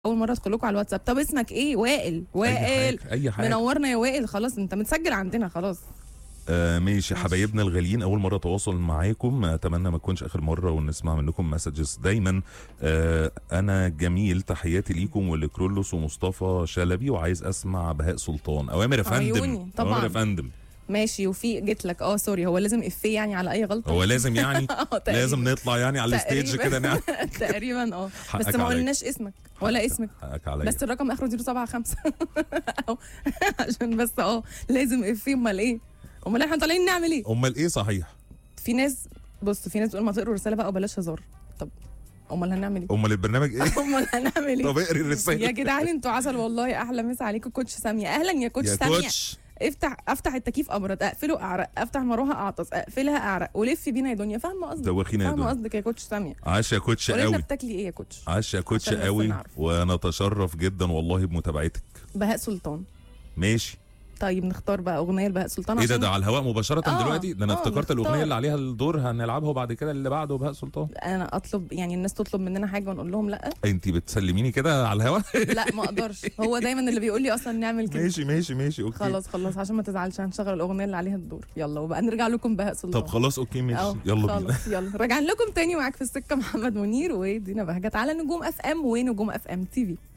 اول مره ادخل لكم على الواتساب طب اسمك ايه وائل اي وائل حاجه اي حاجه منورنا يا وائل خلاص انت متسجل عندنا خلاص آه ماشي ماشي. حبايبنا الغاليين اول مره اتواصل معاكم اتمنى ما تكونش اخر مره ونسمع منكم مسجز دايما آه انا جميل تحياتي ليكم ولكرولوس ومصطفى شلبي وعايز اسمع بهاء سلطان اوامر يا فندم عيوني، طبعاً. اوامر يا فندم ماشي وفي جيت لك اه سوري هو لازم افيه يعني على اي غلطه هو لازم يعني آه، تقريباً. لازم نطلع يعني على الستيج تقريباً. كده نعمل تقريبا اه حقك بس ما عليا. قلناش اسمك ولا اسمك حقك عليا بس الرقم اخره 075 أهو. عشان بس اه لازم افيه امال ايه امال احنا طالعين نعمل ايه امال ايه صحيح في ناس بص في ناس بتقول ما تقروا رساله بقى وبلاش هزار طب امال هنعمل ايه امال البرنامج ايه امال هنعمل ايه طب اقري الرساله يا جدعان انتوا عسل والله احلى مسا عليكم كوتش ساميه اهلا يا كوتش يا ساميه كوتش افتح افتح التكييف ابرد اقفله اعرق افتح مروحه اعطس اقفلها اعرق ولف بينا يا دنيا فاهمه قصدك دوخينا يا فاهمه دنيا قصدك يا كوتش ساميه عاش يا كوتش قولي لنا قوي بتاكلي ايه يا كوتش عاش يا كوتش عشان بس قوي نعرف. ونتشرف جدا والله بمتابعتك بهاء سلطان ماشي طيب نختار بقى اغنيه لبهاء سلطان ايه ده عشان ده على الهواء مباشرة آه، دلوقتي ده انا آه، افتكرت نختار. الاغنية اللي عليها الدور هنلعبها وبعد كده اللي بعده بهاء سلطان انا اطلب يعني الناس تطلب مننا حاجه ونقول لهم لا انت بتسلميني كده على الهواء لا ما اقدرش هو دايما اللي بيقول لي اصلا نعمل كده ماشي ماشي ماشي اوكي خلاص خلاص عشان ما تزعلش هنشغل الاغنيه اللي عليها الدور يلا وبقى نرجع لكم بهاء سلطان طب خلاص اوكي ماشي أهو، يلا بينا خلاص يلا راجعين لكم تاني معاك في السكه محمد منير ودينا بهجت على نجوم اف ام ونجوم اف ام تي في